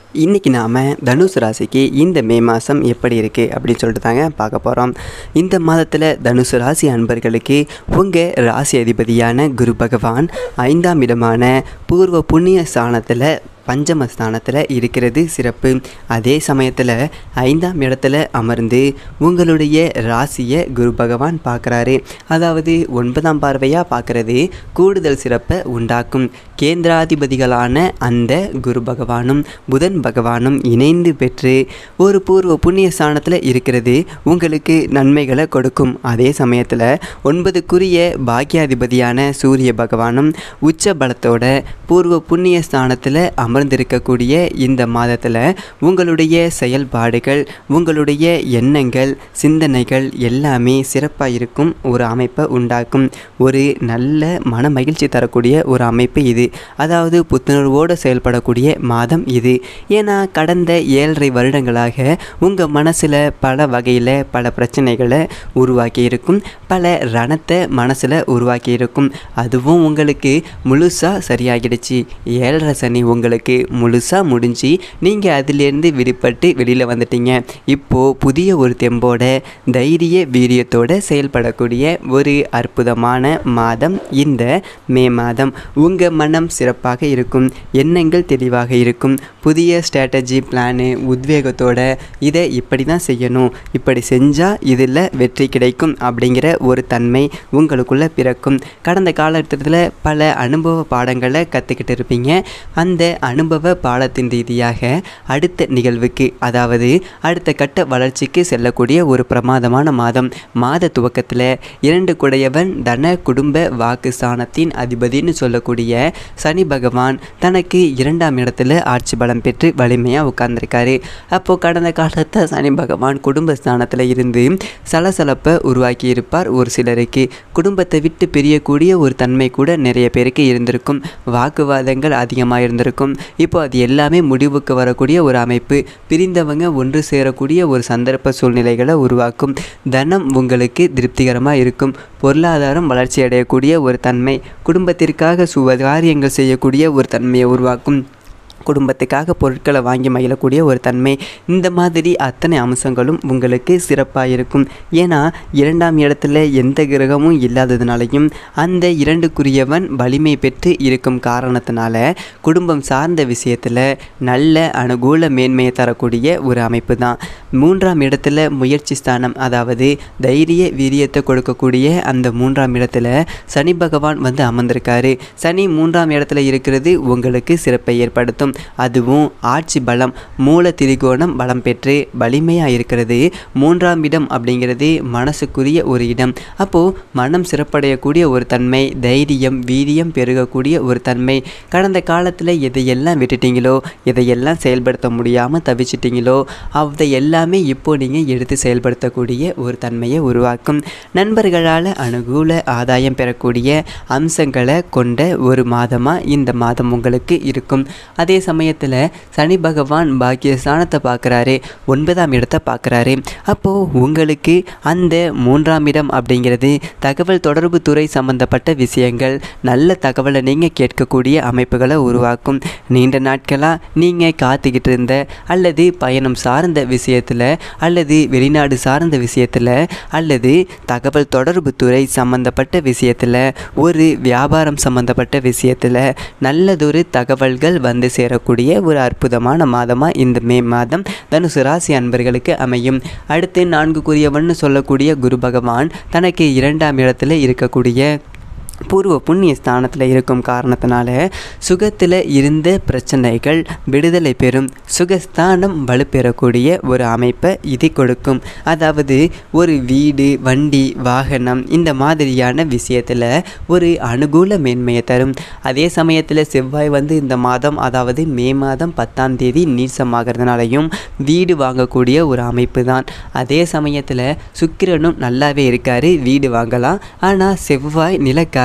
இன்றைக்கி நாம் தனுசு ராசிக்கு இந்த மே மாதம் எப்படி இருக்குது அப்படின்னு சொல்லிட்டு தாங்க பார்க்க போகிறோம் இந்த மாதத்தில் தனுசு ராசி அன்பர்களுக்கு உங்கள் ராசி அதிபதியான குரு பகவான் ஐந்தாம் இடமான பூர்வ புண்ணிய ஸ்தானத்தில் பஞ்சம ஸ்தானத்தில் இருக்கிறது சிறப்பு அதே சமயத்தில் ஐந்தாம் இடத்துல அமர்ந்து உங்களுடைய ராசியை குரு பகவான் பார்க்குறாரு அதாவது ஒன்பதாம் பார்வையாக பார்க்குறது கூடுதல் சிறப்பை உண்டாக்கும் கேந்திராதிபதிகளான அந்த குரு பகவானும் புதன் பகவானும் இணைந்து பெற்று ஒரு பூர்வ புண்ணிய ஸ்தானத்தில் இருக்கிறது உங்களுக்கு நன்மைகளை கொடுக்கும் அதே சமயத்தில் ஒன்பதுக்குரிய பாக்கியாதிபதியான சூரிய பகவானும் உச்ச பலத்தோட பூர்வ புண்ணிய ஸ்தானத்தில் அமர்ந்திருக்கக்கூடிய இந்த மாதத்தில் உங்களுடைய செயல்பாடுகள் உங்களுடைய எண்ணங்கள் சிந்தனைகள் எல்லாமே சிறப்பாக இருக்கும் ஒரு அமைப்பை உண்டாக்கும் ஒரு நல்ல மன மகிழ்ச்சி தரக்கூடிய ஒரு அமைப்பு இது அதாவது புத்துணர்வோடு செயல்படக்கூடிய மாதம் இது ஏன்னா கடந்த ஏழரை வருடங்களாக உங்கள் மனசில் பல வகையில் பல பிரச்சனைகளை உருவாக்கி இருக்கும் பல ரணத்தை மனசில் உருவாக்கி இருக்கும் அதுவும் உங்களுக்கு முழுசாக சரியாகிடுச்சு ஏழரை சனி உங்களுக்கு முழுசாக முடிஞ்சு நீங்கள் அதிலேருந்து விடுபட்டு வெளியில் வந்துட்டீங்க இப்போது புதிய ஒரு தெம்போட தைரிய வீரியத்தோட செயல்படக்கூடிய ஒரு அற்புதமான மாதம் இந்த மே மாதம் உங்கள் மனம் சிறப்பாக இருக்கும் எண்ணங்கள் தெளிவாக இருக்கும் புதிய ஸ்ட்ராட்டஜி பிளானு உத்வேகத்தோட இதை இப்படி தான் செய்யணும் இப்படி செஞ்சால் இதில் வெற்றி கிடைக்கும் அப்படிங்கிற ஒரு தன்மை உங்களுக்குள்ளே பிறக்கும் கடந்த காலகட்டத்தில் பல அனுபவ பாடங்களை கற்றுக்கிட்டு இருப்பீங்க அந்த அனுபவ பாடத்தின் ரீதியாக அடுத்த நிகழ்வுக்கு அதாவது அடுத்த கட்ட வளர்ச்சிக்கு செல்லக்கூடிய ஒரு பிரமாதமான மாதம் மாத துவக்கத்தில் இரண்டு குடையவன் தன குடும்ப வாக்கு ஸ்தானத்தின் அதிபதினு சொல்லக்கூடிய சனி பகவான் தனக்கு இரண்டாம் இடத்துல ஆட்சி பலம் பெற்று வலிமையாக உட்கார்ந்துருக்காரு அப்போது கடந்த காலத்தை சனி பகவான் குடும்ப ஸ்தானத்தில் இருந்து சலசலப்பை உருவாக்கி இருப்பார் ஒரு சிலருக்கு குடும்பத்தை விட்டு பிரியக்கூடிய ஒரு தன்மை கூட நிறைய பேருக்கு இருந்திருக்கும் வாக்குவாதங்கள் அதிகமாக இருந்திருக்கும் இப்போ அது எல்லாமே முடிவுக்கு வரக்கூடிய ஒரு அமைப்பு பிரிந்தவங்க ஒன்று சேரக்கூடிய ஒரு சந்தர்ப்ப சூழ்நிலைகளை உருவாக்கும் தனம் உங்களுக்கு திருப்திகரமாக இருக்கும் பொருளாதாரம் வளர்ச்சி அடையக்கூடிய ஒரு தன்மை குடும்பத்திற்காக சுபகாரியங்கள் செய்யக்கூடிய ஒரு தன்மையை உருவாக்கும் குடும்பத்துக்காக பொருட்களை வாங்கி மகிழக்கூடிய ஒரு தன்மை இந்த மாதிரி அத்தனை அம்சங்களும் உங்களுக்கு சிறப்பாக இருக்கும் ஏன்னா இரண்டாம் இடத்துல எந்த கிரகமும் இல்லாததுனாலையும் அந்த இரண்டுக்குரியவன் வலிமை பெற்று இருக்கும் காரணத்தினால குடும்பம் சார்ந்த விஷயத்தில் நல்ல அனுகூல மேன்மையை தரக்கூடிய ஒரு அமைப்பு தான் மூன்றாம் இடத்துல முயற்சி ஸ்தானம் அதாவது தைரிய வீரியத்தை கொடுக்கக்கூடிய அந்த மூன்றாம் இடத்துல சனி பகவான் வந்து அமர்ந்திருக்காரு சனி மூன்றாம் இடத்துல இருக்கிறது உங்களுக்கு சிறப்பை ஏற்படுத்தும் அதுவும் ஆட்சி பலம் மூல திரிகோணம் பலம் பெற்று வலிமையாக இருக்கிறது மூன்றாம் இடம் அப்படிங்கிறது மனசுக்குரிய ஒரு இடம் அப்போது மனம் சிறப்படையக்கூடிய ஒரு தன்மை தைரியம் வீரியம் பெருகக்கூடிய ஒரு தன்மை கடந்த காலத்தில் எதையெல்லாம் விட்டுட்டீங்களோ எதையெல்லாம் செயல்படுத்த முடியாமல் தவிச்சிட்டிங்களோ அதை எல்லாமே இப்போ நீங்கள் எடுத்து செயல்படுத்தக்கூடிய ஒரு தன்மையை உருவாக்கும் நண்பர்களால் அனுகூல ஆதாயம் பெறக்கூடிய அம்சங்களை கொண்ட ஒரு மாதமாக இந்த மாதம் உங்களுக்கு இருக்கும் அதே சமயத்தில் சனி பகவான் பாக்கிய ஸ்தானத்தை பார்க்குறாரு ஒன்பதாம் இடத்தை பார்க்குறாரு அப்போது உங்களுக்கு அந்த மூன்றாம் இடம் அப்படிங்கிறது தகவல் தொடர்பு துறை சம்பந்தப்பட்ட விஷயங்கள் நல்ல தகவலை நீங்கள் கேட்கக்கூடிய அமைப்புகளை உருவாக்கும் நீண்ட நாட்களாக நீங்கள் காத்துக்கிட்டு இருந்த அல்லது பயணம் சார்ந்த விஷயத்தில் அல்லது வெளிநாடு சார்ந்த விஷயத்தில் அல்லது தகவல் தொடர்பு துறை சம்பந்தப்பட்ட விஷயத்தில் ஒரு வியாபாரம் சம்பந்தப்பட்ட விஷயத்தில் நல்லதொரு தகவல்கள் வந்து சேரக்கூடிய ஒரு அற்புதமான மாதமாக இந்த மே மாதம் தனுசு ராசி அன்பர்களுக்கு அமையும் அடுத்து நான்குக்குரியவன் சொல்லக்கூடிய குரு பகவான் தனக்கு இரண்டாம் இடத்துல இருக்கக்கூடிய பூர்வ புண்ணிய ஸ்தானத்தில் இருக்கும் காரணத்தினால சுகத்தில் இருந்த பிரச்சனைகள் விடுதலை பெறும் சுகஸ்தானம் வலுப்பெறக்கூடிய ஒரு அமைப்பை இது கொடுக்கும் அதாவது ஒரு வீடு வண்டி வாகனம் இந்த மாதிரியான விஷயத்தில் ஒரு அனுகூல மேன்மையை தரும் அதே சமயத்தில் செவ்வாய் வந்து இந்த மாதம் அதாவது மே மாதம் பத்தாம் தேதி நீசமாகிறதுனாலையும் வீடு வாங்கக்கூடிய ஒரு அமைப்பு தான் அதே சமயத்தில் சுக்கிரனும் நல்லாவே இருக்கார் வீடு வாங்கலாம் ஆனால் செவ்வாய் நிலக்கார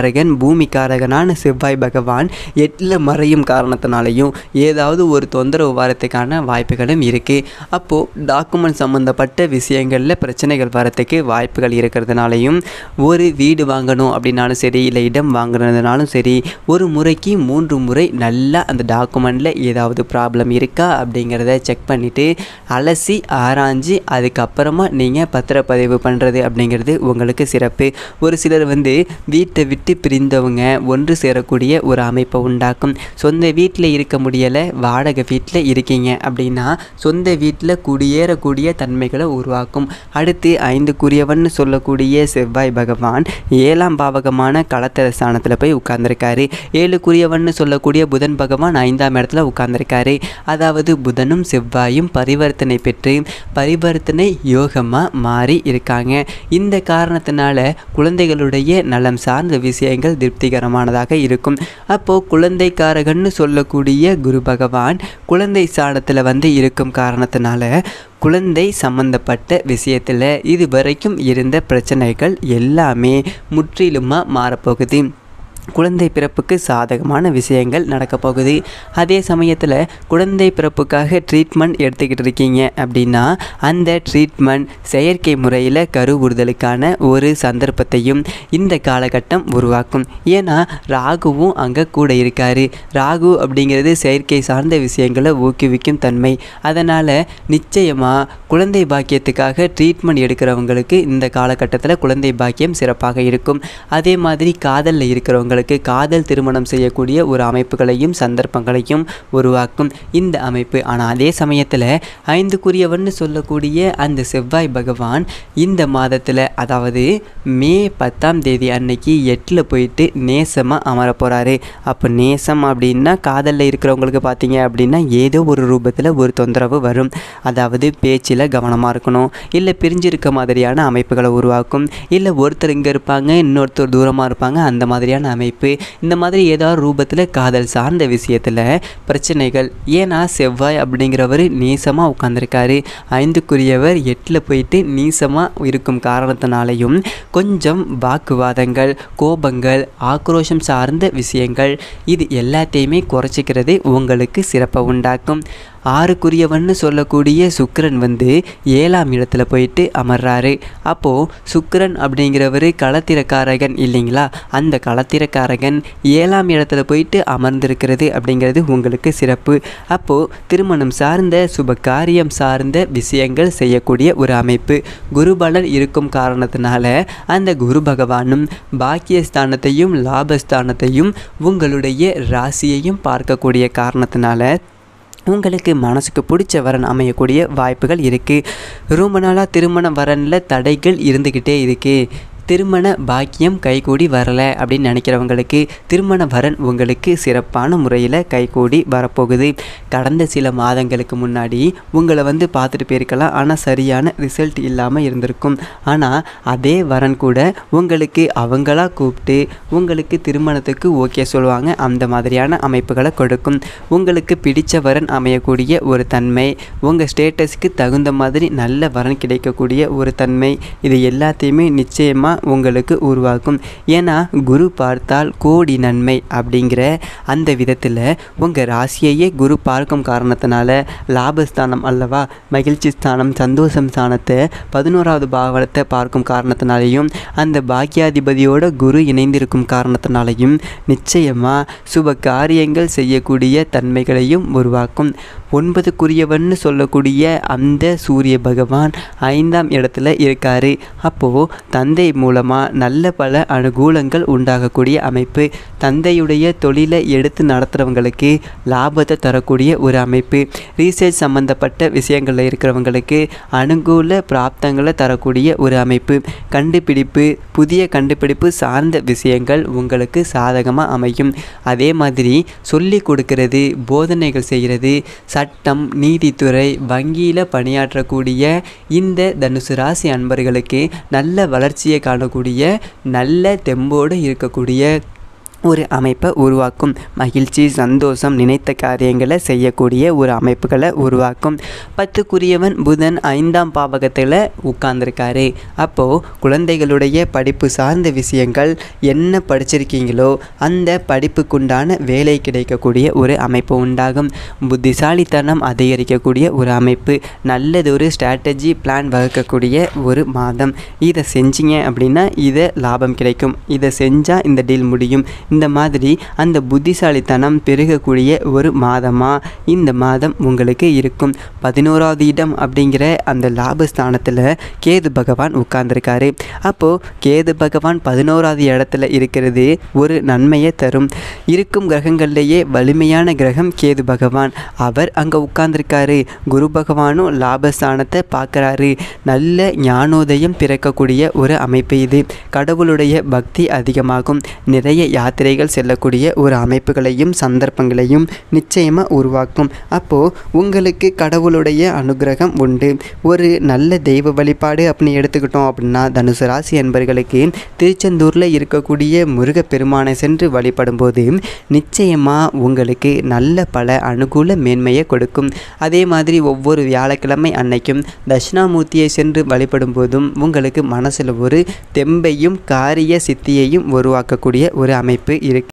காரகன் பூமி காரகனான செவ்வாய் பகவான் எட்டில் மறையும் காரணத்தினாலையும் ஏதாவது ஒரு தொந்தரவு வரத்துக்கான வாய்ப்புகளும் இருக்குது அப்போது டாக்குமெண்ட் சம்மந்தப்பட்ட விஷயங்களில் பிரச்சனைகள் வரத்துக்கு வாய்ப்புகள் இருக்கிறதுனாலையும் ஒரு வீடு வாங்கணும் அப்படின்னாலும் சரி இல்லை இடம் வாங்குறதுனாலும் சரி ஒரு முறைக்கு மூன்று முறை நல்லா அந்த டாக்குமெண்ட்டில் ஏதாவது ப்ராப்ளம் இருக்கா அப்படிங்கிறத செக் பண்ணிவிட்டு அலசி ஆராய்ஞ்சு அதுக்கப்புறமா நீங்கள் பத்திரப்பதிவு பண்ணுறது அப்படிங்கிறது உங்களுக்கு சிறப்பு ஒரு சிலர் வந்து வீட்டை விட்டு பிரிந்தவங்க ஒன்று சேரக்கூடிய ஒரு அமைப்பை உண்டாக்கும் சொந்த வீட்டில் இருக்க முடியலை வாடகை வீட்டில் இருக்கீங்க அப்படின்னா சொந்த வீட்டில் குடியேறக்கூடிய தன்மைகளை உருவாக்கும் அடுத்து ஐந்துக்குரியவன் சொல்லக்கூடிய செவ்வாய் பகவான் ஏழாம் பாவகமான களத்திர ஸ்தானத்தில் போய் உட்கார்ந்துருக்காரு ஏழுக்குரியவன் சொல்லக்கூடிய புதன் பகவான் ஐந்தாம் இடத்துல உட்கார்ந்துருக்காரு அதாவது புதனும் செவ்வாயும் பரிவர்த்தனை பெற்று பரிவர்த்தனை யோகமாக மாறி இருக்காங்க இந்த காரணத்தினால குழந்தைகளுடைய நலம் சார்ந்த விஷயங்கள் திருப்திகரமானதாக இருக்கும் அப்போது குழந்தைக்காரகன்னு சொல்லக்கூடிய குரு பகவான் குழந்தை ஸ்தானத்தில் வந்து இருக்கும் காரணத்தினால குழந்தை சம்பந்தப்பட்ட விஷயத்தில் இது வரைக்கும் இருந்த பிரச்சனைகள் எல்லாமே முற்றிலுமாக மாறப்போகுது குழந்தை பிறப்புக்கு சாதகமான விஷயங்கள் நடக்க போகுது அதே சமயத்தில் குழந்தை பிறப்புக்காக ட்ரீட்மெண்ட் எடுத்துக்கிட்டு இருக்கீங்க அப்படின்னா அந்த ட்ரீட்மெண்ட் செயற்கை முறையில் கருவுறுதலுக்கான ஒரு சந்தர்ப்பத்தையும் இந்த காலகட்டம் உருவாக்கும் ஏன்னா ராகுவும் அங்கே கூட இருக்கார் ராகு அப்படிங்கிறது செயற்கை சார்ந்த விஷயங்களை ஊக்குவிக்கும் தன்மை அதனால் நிச்சயமாக குழந்தை பாக்கியத்துக்காக ட்ரீட்மெண்ட் எடுக்கிறவங்களுக்கு இந்த காலகட்டத்தில் குழந்தை பாக்கியம் சிறப்பாக இருக்கும் அதே மாதிரி காதலில் இருக்கிறவங்க உங்களுக்கு காதல் திருமணம் செய்யக்கூடிய ஒரு அமைப்புகளையும் சந்தர்ப்பங்களையும் உருவாக்கும் இந்த அமைப்பு ஆனால் அதே சமயத்தில் ஐந்துக்குரியவன் சொல்லக்கூடிய அந்த செவ்வாய் பகவான் இந்த மாதத்தில் அதாவது மே பத்தாம் தேதி அன்னைக்கு எட்டில் போயிட்டு நேசமாக அமர போகிறாரு அப்போ நேசம் அப்படின்னா காதலில் இருக்கிறவங்களுக்கு பார்த்தீங்க அப்படின்னா ஏதோ ஒரு ரூபத்தில் ஒரு தொந்தரவு வரும் அதாவது பேச்சில் கவனமாக இருக்கணும் இல்லை பிரிஞ்சிருக்க மாதிரியான அமைப்புகளை உருவாக்கும் இல்லை ஒருத்தர் இங்கே இருப்பாங்க இன்னொருத்தர் தூரமாக இருப்பாங்க அந்த மாதிரியான அமைப்பு இந்த மாதிரி ஏதாவது ரூபத்தில் காதல் சார்ந்த விஷயத்தில் பிரச்சனைகள் ஏன்னா செவ்வாய் அப்படிங்கிறவர் நீசமாக உட்காந்துருக்காரு ஐந்துக்குரியவர் எட்டில் போயிட்டு நீசமாக இருக்கும் காரணத்தினாலையும் கொஞ்சம் வாக்குவாதங்கள் கோபங்கள் ஆக்ரோஷம் சார்ந்த விஷயங்கள் இது எல்லாத்தையுமே குறைச்சிக்கிறது உங்களுக்கு சிறப்பை உண்டாக்கும் ஆறுக்குரியவன்னு சொல்லக்கூடிய சுக்கிரன் வந்து ஏழாம் இடத்துல போயிட்டு அமர்றாரு அப்போது சுக்கிரன் அப்படிங்கிறவர் களத்திரக்காரகன் இல்லைங்களா அந்த களத்திரக்காரகன் ஏழாம் இடத்துல போயிட்டு அமர்ந்திருக்கிறது அப்படிங்கிறது உங்களுக்கு சிறப்பு அப்போது திருமணம் சார்ந்த சுப காரியம் சார்ந்த விஷயங்கள் செய்யக்கூடிய ஒரு அமைப்பு குருபலன் இருக்கும் காரணத்தினால அந்த குரு பகவானும் பாக்கியஸ்தானத்தையும் லாபஸ்தானத்தையும் உங்களுடைய ராசியையும் பார்க்கக்கூடிய காரணத்தினால உங்களுக்கு மனசுக்கு பிடிச்ச வரன் அமையக்கூடிய வாய்ப்புகள் இருக்குது ரொம்ப நாளாக திருமண வரனில் தடைகள் இருந்துக்கிட்டே இருக்குது திருமண பாக்கியம் கைகூடி வரலை அப்படின்னு நினைக்கிறவங்களுக்கு திருமண வரன் உங்களுக்கு சிறப்பான முறையில் கைகூடி வரப்போகுது கடந்த சில மாதங்களுக்கு முன்னாடி உங்களை வந்து பார்த்துட்டு போயிருக்கலாம் ஆனால் சரியான ரிசல்ட் இல்லாமல் இருந்திருக்கும் ஆனால் அதே வரன் கூட உங்களுக்கு அவங்களா கூப்பிட்டு உங்களுக்கு திருமணத்துக்கு ஓகே சொல்லுவாங்க அந்த மாதிரியான அமைப்புகளை கொடுக்கும் உங்களுக்கு பிடிச்ச வரன் அமையக்கூடிய ஒரு தன்மை உங்கள் ஸ்டேட்டஸ்க்கு தகுந்த மாதிரி நல்ல வரன் கிடைக்கக்கூடிய ஒரு தன்மை இது எல்லாத்தையுமே நிச்சயமாக உங்களுக்கு உருவாக்கும் ஏன்னா குரு பார்த்தால் கோடி நன்மை அப்படிங்கிற அந்த விதத்தில் உங்கள் ராசியையே குரு பார்க்கும் காரணத்தினால லாபஸ்தானம் அல்லவா மகிழ்ச்சி ஸ்தானம் சந்தோஷம் ஸ்தானத்தை பதினோராவது பாவத்தை பார்க்கும் காரணத்தினாலையும் அந்த பாக்கியாதிபதியோட குரு இணைந்திருக்கும் காரணத்தினாலையும் நிச்சயமாக சுப காரியங்கள் செய்யக்கூடிய தன்மைகளையும் உருவாக்கும் ஒன்பதுக்குரியவன்னு சொல்லக்கூடிய அந்த சூரிய பகவான் ஐந்தாம் இடத்துல இருக்காரு அப்போது தந்தை மூலமாக நல்ல பல அனுகூலங்கள் உண்டாகக்கூடிய அமைப்பு தந்தையுடைய தொழிலை எடுத்து நடத்துகிறவங்களுக்கு லாபத்தை தரக்கூடிய ஒரு அமைப்பு ரீசர்ச் சம்மந்தப்பட்ட விஷயங்களில் இருக்கிறவங்களுக்கு அனுகூல பிராப்தங்களை தரக்கூடிய ஒரு அமைப்பு கண்டுபிடிப்பு புதிய கண்டுபிடிப்பு சார்ந்த விஷயங்கள் உங்களுக்கு சாதகமாக அமையும் அதே மாதிரி சொல்லி கொடுக்கறது போதனைகள் செய்கிறது சட்டம் நீதித்துறை வங்கியில் பணியாற்றக்கூடிய இந்த தனுசு ராசி அன்பர்களுக்கு நல்ல வளர்ச்சியை காணக்கூடிய நல்ல தெம்போடு இருக்கக்கூடிய ஒரு அமைப்பை உருவாக்கும் மகிழ்ச்சி சந்தோஷம் நினைத்த காரியங்களை செய்யக்கூடிய ஒரு அமைப்புகளை உருவாக்கும் பத்துக்குரியவன் புதன் ஐந்தாம் பாவகத்தில் உட்கார்ந்துருக்காரு அப்போது குழந்தைகளுடைய படிப்பு சார்ந்த விஷயங்கள் என்ன படிச்சிருக்கீங்களோ அந்த படிப்புக்குண்டான வேலை கிடைக்கக்கூடிய ஒரு அமைப்பு உண்டாகும் புத்திசாலித்தனம் அதிகரிக்கக்கூடிய ஒரு அமைப்பு நல்லதொரு ஸ்ட்ராட்டஜி பிளான் வகுக்கக்கூடிய ஒரு மாதம் இதை செஞ்சீங்க அப்படின்னா இதை லாபம் கிடைக்கும் இதை செஞ்சால் இந்த டீல் முடியும் இந்த மாதிரி அந்த புத்திசாலித்தனம் பெருகக்கூடிய ஒரு மாதமாக இந்த மாதம் உங்களுக்கு இருக்கும் பதினோராவது இடம் அப்படிங்கிற அந்த லாபஸ்தானத்தில் கேது பகவான் உட்கார்ந்துருக்காரு அப்போது கேது பகவான் பதினோராவது இடத்துல இருக்கிறது ஒரு நன்மையை தரும் இருக்கும் கிரகங்கள்லேயே வலிமையான கிரகம் கேது பகவான் அவர் அங்கே உட்கார்ந்துருக்காரு குரு பகவானும் லாபஸ்தானத்தை பார்க்குறாரு நல்ல ஞானோதயம் பிறக்கக்கூடிய ஒரு அமைப்பு இது கடவுளுடைய பக்தி அதிகமாகும் நிறைய யாத்திரைகள் செல்லக்கூடிய ஒரு அமைப்புகளையும் சந்தர்ப்பங்களையும் நிச்சயமாக உருவாக்கும் அப்போது உங்களுக்கு கடவுளுடைய அனுகிரகம் உண்டு ஒரு நல்ல தெய்வ வழிபாடு அப்படின்னு எடுத்துக்கிட்டோம் அப்படின்னா தனுசு ராசி என்பர்களுக்கு திருச்செந்தூரில் இருக்கக்கூடிய முருகப்பெருமானை சென்று வழிபடும்போது நிச்சயமாக உங்களுக்கு நல்ல பல அனுகூல மேன்மையை கொடுக்கும் அதே மாதிரி ஒவ்வொரு வியாழக்கிழமை அன்னைக்கும் தட்சிணாமூர்த்தியை சென்று வழிபடும் போதும் உங்களுக்கு மனசில் ஒரு தெம்பையும் காரிய சித்தியையும் உருவாக்கக்கூடிய ஒரு அமைப்பு இருக்கு